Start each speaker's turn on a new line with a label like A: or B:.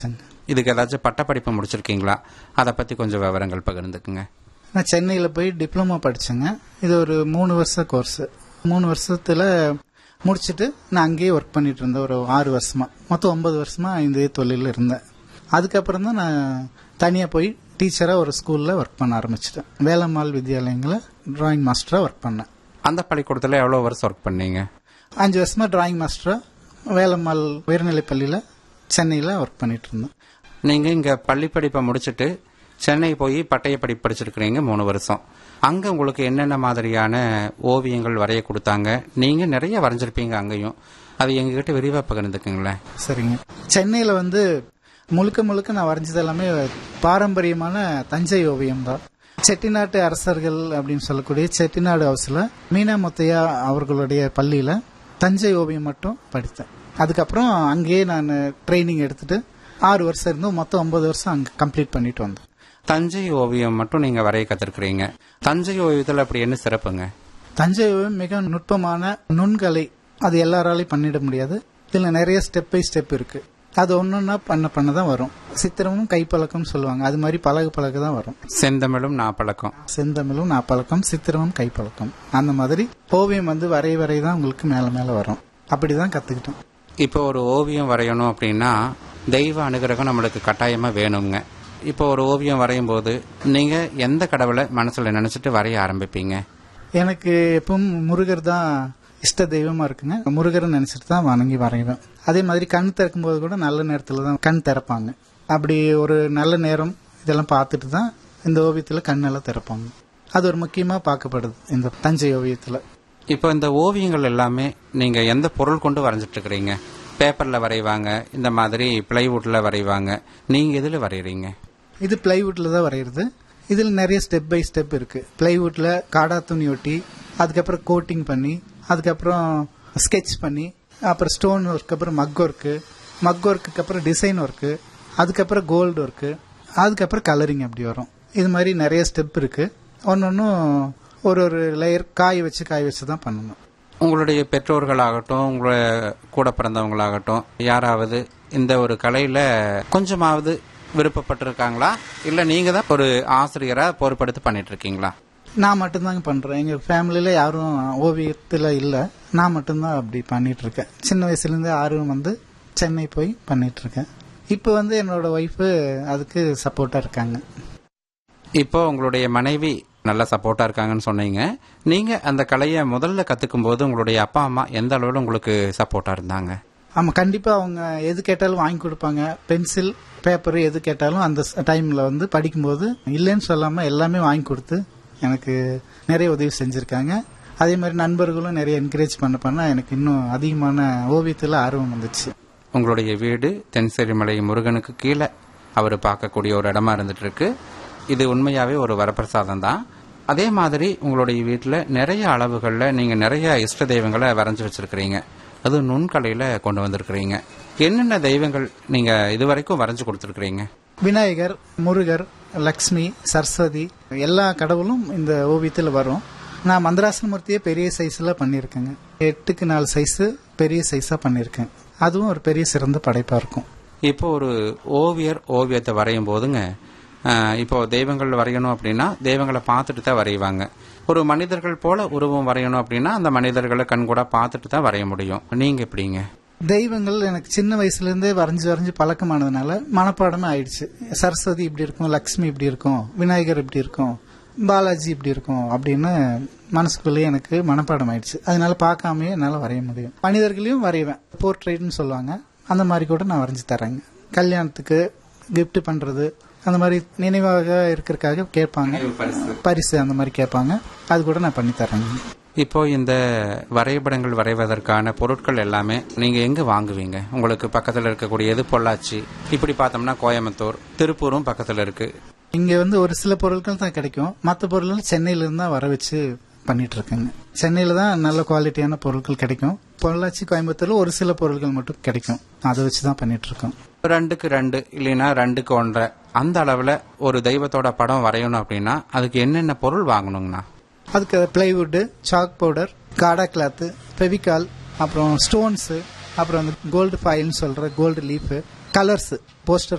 A: இதுக்கு ஏதாச்சும் பட்டப்படிப்பு முடிச்சிருக்கீங்களா அதை பற்றி கொஞ்சம் விவரங்கள் பகிர்ந்துக்குங்க
B: நான் சென்னையில் போய் டிப்ளமோ படித்தேங்க இது ஒரு மூணு வருஷ கோர்ஸ் மூணு வருஷத்தில் முடிச்சுட்டு நான் அங்கேயே ஒர்க் பண்ணிட்டு இருந்தேன் ஒரு ஆறு வருஷமா மொத்தம் ஒன்பது வருஷமா இந்த தொழிலில் இருந்தேன் அதுக்கப்புறம் தான் நான் தனியாக போய் டீச்சராக ஒரு ஸ்கூலில் ஒர்க் பண்ண ஆரம்பிச்சிட்டேன் வேலம்மாள் வித்யாலயங்களில் டிராயிங் மாஸ்டராக ஒர்க் பண்ணேன்
A: அந்த பள்ளிக்கூடத்தில் எவ்வளோ வருஷம் ஒர்க் பண்ணீங்க
B: அஞ்சு வருஷமா டிராயிங் மாஸ்டராக வேலம்மாள் உயர்நிலைப் பள்ளியில் சென்னையில் ஒர்க் பண்ணிட்டு இருந்தேன்
A: நீங்கள் இங்கே பள்ளி படிப்பை முடிச்சுட்டு சென்னை போய் பட்டய படிப்பு படிச்சிருக்கிறீங்க மூணு வருஷம் அங்கே உங்களுக்கு என்னென்ன மாதிரியான ஓவியங்கள் வரைய கொடுத்தாங்க நீங்கள் நிறைய வரைஞ்சிருப்பீங்க அங்கேயும் அது எங்ககிட்ட விரிவாக பகிர்ந்துக்குங்களேன்
B: சரிங்க சென்னையில் வந்து முழுக்க முழுக்க நான் வரைஞ்சது எல்லாமே பாரம்பரியமான தஞ்சை ஓவியம் தான் செட்டிநாட்டு அரசர்கள் அப்படின்னு சொல்லக்கூடிய செட்டிநாடு ஹவுஸில் மீனா முத்தையா அவர்களுடைய பள்ளியில் தஞ்சை ஓவியம் மட்டும் படித்தேன் அதுக்கப்புறம் அங்கேயே நான் ட்ரைனிங் எடுத்துட்டு ஆறு வருஷம் இருந்தும் மொத்தம் ஒன்பது வருஷம் அங்கே கம்ப்ளீட் பண்ணிட்டு வந்தேன்
A: தஞ்சை ஓவியம் மட்டும் நீங்கள் வரைய கற்றுருக்கிறீங்க தஞ்சை ஓவியத்தில் அப்படி என்ன சிறப்புங்க
B: தஞ்சை ஓவியம் மிக நுட்பமான நுண்கலை அது எல்லாராலையும் பண்ணிட முடியாது இதில் நிறைய ஸ்டெப் பை ஸ்டெப் இருக்கு அது ஒன்னொன்னா பண்ண பண்ண தான் வரும் சித்திரமும் கைப்பழக்கம் சொல்லுவாங்க அது மாதிரி பழகு பழகு தான் வரும்
A: செந்தமிழும் நாப்பழக்கம்
B: செந்தமிழும் நாப்பழக்கம் சித்திரமும் கைப்பழக்கம் அந்த மாதிரி ஓவியம் வந்து வரைய வரைய தான் உங்களுக்கு மேல மேல வரும் அப்படிதான் கத்துக்கிட்டோம்
A: இப்போ ஒரு ஓவியம் வரையணும் அப்படின்னா தெய்வ அனுகிரகம் நம்மளுக்கு கட்டாயமாக வேணுங்க இப்போ ஒரு ஓவியம் வரையும் போது நீங்கள் எந்த கடவுளை மனசில் நினச்சிட்டு வரைய ஆரம்பிப்பீங்க
B: எனக்கு எப்பவும் முருகர் தான் இஷ்ட தெய்வமா இருக்குங்க முருகரை நினைச்சிட்டு தான் வணங்கி வரைவேன் அதே மாதிரி கண் திறக்கும் போது கூட நல்ல நேரத்துல தான் கண் திறப்பாங்க அப்படி ஒரு நல்ல நேரம் இதெல்லாம் பார்த்துட்டு தான் இந்த ஓவியத்துல கண்ணெல்லாம் திறப்பாங்க அது ஒரு முக்கியமா பார்க்கப்படுது இந்த தஞ்சை ஓவியத்துல
A: இப்போ இந்த ஓவியங்கள் எல்லாமே நீங்கள் எந்த பொருள் கொண்டு வரைஞ்சிட்டு இருக்கிறீங்க பேப்பரில் வரைவாங்க இந்த மாதிரி பிளைவுட்டில் வரைவாங்க நீங்கள் எதில் வரைகிறீங்க
B: இது பிளைவுட்ல தான் வரைகிறது இதில் நிறைய ஸ்டெப் பை ஸ்டெப் இருக்கு பிளைவுட்ல காடா துணி ஒட்டி அதுக்கப்புறம் கோட்டிங் பண்ணி அதுக்கப்புறம் ஸ்கெட்ச் பண்ணி அப்புறம் ஸ்டோன் ஒர்க் அப்புறம் மக் ஒர்க்கு மக் ஒர்க்குக்கு அப்புறம் டிசைன் ஒர்க்கு அதுக்கப்புறம் கோல்டு ஒர்க்கு அதுக்கப்புறம் கலரிங் அப்படி வரும் இது மாதிரி நிறைய ஸ்டெப் இருக்கு ஒன்னொன்னும் ஒரு ஒரு லேயர் காய வச்சு காய வச்சு தான் பண்ணணும்
A: உங்களுடைய பெற்றோர்களாகட்டும் உங்களை கூட பிறந்தவங்களாகட்டும் யாராவது இந்த ஒரு கலையில் கொஞ்சமாவது விருப்பப்பட்டிருக்காங்களா இல்லை நீங்கள் தான் ஒரு ஆசிரியராக பொறுப்படுத்தி பண்ணிட்டு இருக்கீங்களா
B: நான் மட்டும்தாங்க பண்றேன் எங்க ஃபேமிலியில யாரும் ஓவியத்துல இல்ல நான் மட்டும்தான் அப்படி பண்ணிட்டு இருக்கேன் சின்ன வயசுல இருந்து ஆர்வம் வந்து சென்னை போய் பண்ணிட்டு இருக்கேன் இப்போ வந்து என்னோட ஒய்ஃபு அதுக்கு சப்போர்ட்டா இருக்காங்க
A: இப்போ உங்களுடைய மனைவி நல்ல சப்போர்ட்டாக இருக்காங்கன்னு சொன்னீங்க நீங்கள் அந்த கலையை முதல்ல கற்றுக்கும் போது உங்களுடைய அப்பா அம்மா எந்த அளவில் உங்களுக்கு சப்போர்ட்டாக இருந்தாங்க
B: ஆமா கண்டிப்பா அவங்க எது கேட்டாலும் வாங்கி கொடுப்பாங்க பென்சில் பேப்பர் எது கேட்டாலும் அந்த டைம்ல வந்து படிக்கும்போது இல்லைன்னு சொல்லாம எல்லாமே வாங்கி கொடுத்து எனக்கு நிறைய உதவி செஞ்சிருக்காங்க அதே மாதிரி நண்பர்களும் நிறைய என்கரேஜ் பண்ண பண்ண எனக்கு இன்னும் அதிகமான ஓவியத்துல ஆர்வம் வந்துச்சு
A: உங்களுடைய வீடு தென்செரிமலை முருகனுக்கு கீழே அவர் பார்க்கக்கூடிய ஒரு இடமா இருந்துட்டு இருக்கு இது உண்மையாவே ஒரு வரப்பிரசாதம் தான் அதே மாதிரி உங்களுடைய வீட்டில் நிறைய அளவுகளில் நீங்கள் நிறைய இஷ்ட தெய்வங்களை வரைஞ்சி வச்சிருக்கிறீங்க அது நுண்கலையில் கொண்டு வந்திருக்கிறீங்க என்னென்ன தெய்வங்கள் நீங்கள் இதுவரைக்கும் வரைஞ்சு கொடுத்துருக்கிறீங்க
B: விநாயகர் முருகர் லக்ஷ்மி சரஸ்வதி எல்லா கடவுளும் இந்த ஓவியத்தில் வரும் நான் மந்திராசனமூர்த்தியே பெரிய சைஸில் பண்ணியிருக்கேங்க எட்டுக்கு நாலு சைஸு பெரிய சைஸாக பண்ணியிருக்கேன் அதுவும் ஒரு பெரிய சிறந்த படைப்பாக இருக்கும்
A: இப்போ ஒரு ஓவியர் ஓவியத்தை வரையும் போதுங்க ஆஹ், இப்போ தெய்வங்கள் வரையணும் அப்படின்னா தெய்வங்களை பார்த்துட்டு தான் வரைவாங்க ஒரு மனிதர்கள் போல உருவம் வரையணும் அப்படின்னா அந்த மனிதர்களை கண்கூட பார்த்துட்டு தான் வரைய முடியும் நீங்க எப்படிங்க
B: தெய்வங்கள் எனக்கு சின்ன வயசுலேருந்தே வரைஞ்சு வரைஞ்சு பழக்கமானதுனால மனப்பாடமே ஆயிடுச்சு சரஸ்வதி இப்படி இருக்கும் லக்ஷ்மி இப்படி இருக்கும் விநாயகர் இப்படி இருக்கும் பாலாஜி இப்படி இருக்கும் அப்படின்னு மனசுக்குள்ளேயே எனக்கு மனப்பாடம் ஆயிடுச்சு அதனால பார்க்காமயே என்னால் வரைய முடியும் மனிதர்களையும் வரைவேன் போர்ட்ரேட்னு சொல்லுவாங்க அந்த மாதிரி கூட நான் வரைஞ்சு தரேங்க கல்யாணத்துக்கு gift பண்றது அந்த மாதிரி நினைவாக இருக்கிறதுக்காக கேட்பாங்க பரிசு அந்த மாதிரி கேட்பாங்க அது கூட நான் பண்ணி தரேங்க
A: இப்போ இந்த வரைபடங்கள் வரைவதற்கான பொருட்கள் எல்லாமே நீங்க எங்க வாங்குவீங்க உங்களுக்கு பக்கத்துல இருக்கக்கூடியது பொள்ளாச்சி இப்படி பார்த்தோம்னா கோயம்புத்தூர் திருப்பூரும் பக்கத்துல இருக்கு
B: இங்க வந்து ஒரு சில பொருட்கள் தான் கிடைக்கும் மற்ற பொருட்கள் சென்னையில இருந்து தான் வர வச்சு பண்ணிட்டு இருக்கேங்க சென்னையில தான் நல்ல குவாலிட்டியான பொருட்கள் கிடைக்கும் பொள்ளாச்சி கோயம்புத்தூர்ல ஒரு சில பொருட்கள் மட்டும் கிடைக்கும் அதை வச்சு தான் பண்ணிட்டு இருக்கோம்
A: ரெண்டுக்கு ரெண்டு இல்லைன்னா ரெண்டுக்கு ஒன்றரை அந்த அளவுல ஒரு தெய்வத்தோட படம் வரையணும் அப்படின்னா அதுக்கு என்னென்ன பொருள் வாங்கணுங்கண்ணா
B: அதுக்கு பிளைவுட்டு சாக் பவுடர் காடா கிளாத்து ஃபெவிகால் அப்புறம் ஸ்டோன்ஸு அப்புறம் அந்த கோல்டு ஃபாயில்னு சொல்ற கோல்டு லீஃபு கலர்ஸ் போஸ்டர்